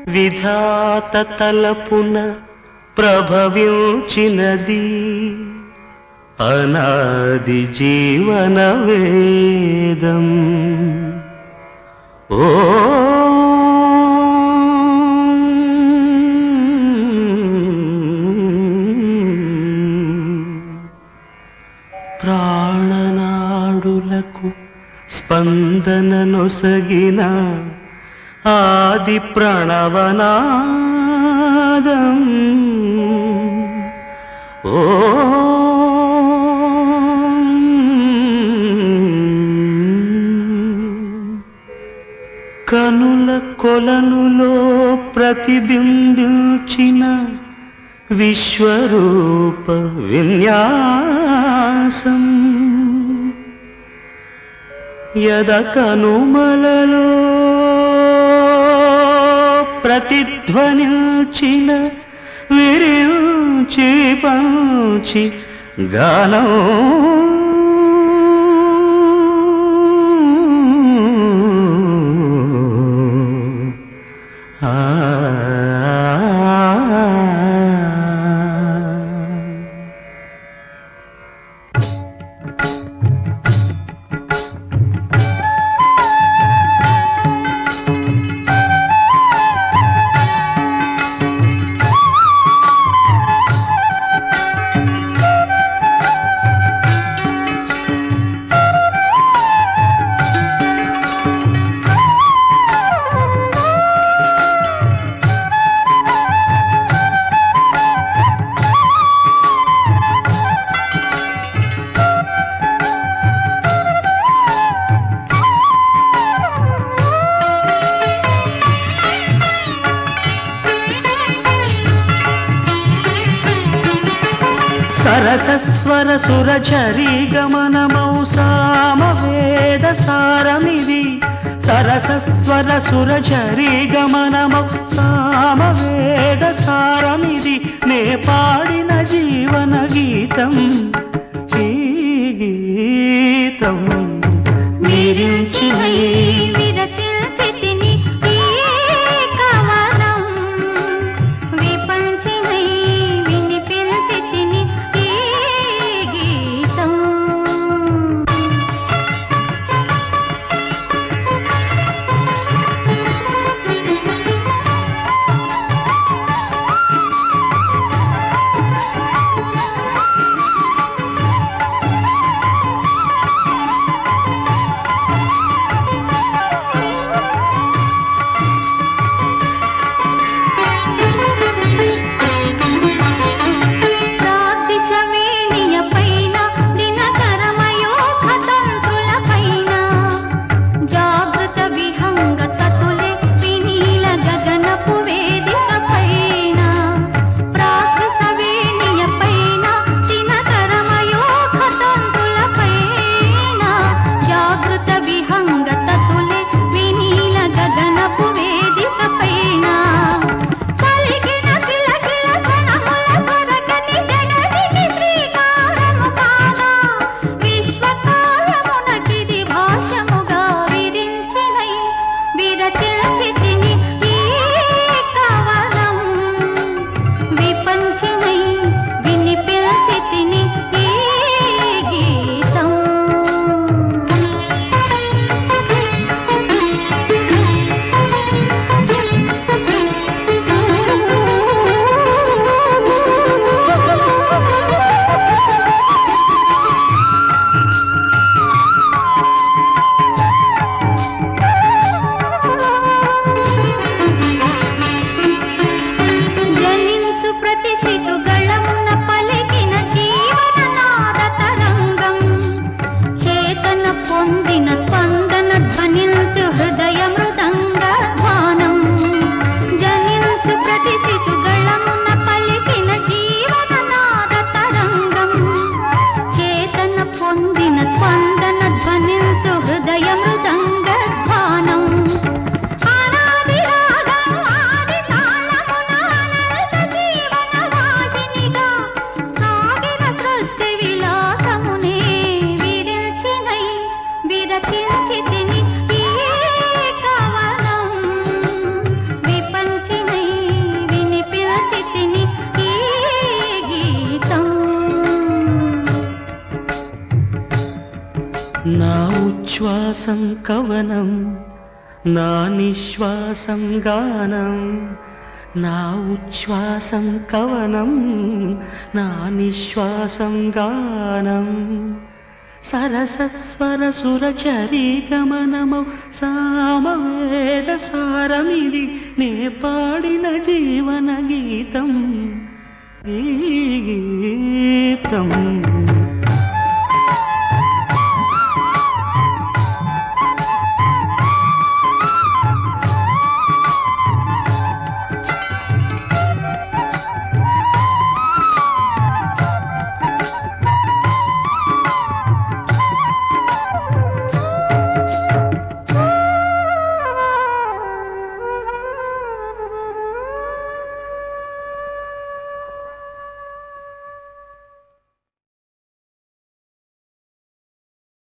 విధాత తలపున ప్రభవించినది అనాది జీవన వేదం ఓ ప్రాణనాడులకు స్పందన నొసగిన ఆది ప్రణవనాదం ఓ కనుల కొలనులో ప్రతిబింబించిన విశ్వరూప విన్యాసం యద కనుమలలో ప్రతిధ్వనిల్చిన విరించి పంచి గానం ఆ సరసస్వర సురచరీ గమనమౌ సామవేద సారమిది సరసస్వర సురచరీ గమనమౌ సామవేద సారమిది నే పాడిన జీవన గీతం ఈ గీతం మీరించిన ఈ విరచిల్చితిని ఈ కవనం విపంచినై వినిపించితిని ఈ గీతం ఉచ్ఛ్వాసం కవనం నా నిశ్వాసం గానం నా ఉచ్ఛ్వాసం కవనం నా నిశ్వాసం గానం సరసస్వర సురచరీ గమనమౌ సామవేద సారమిది నే పాడిన జీవన గీతం ఈ గీతం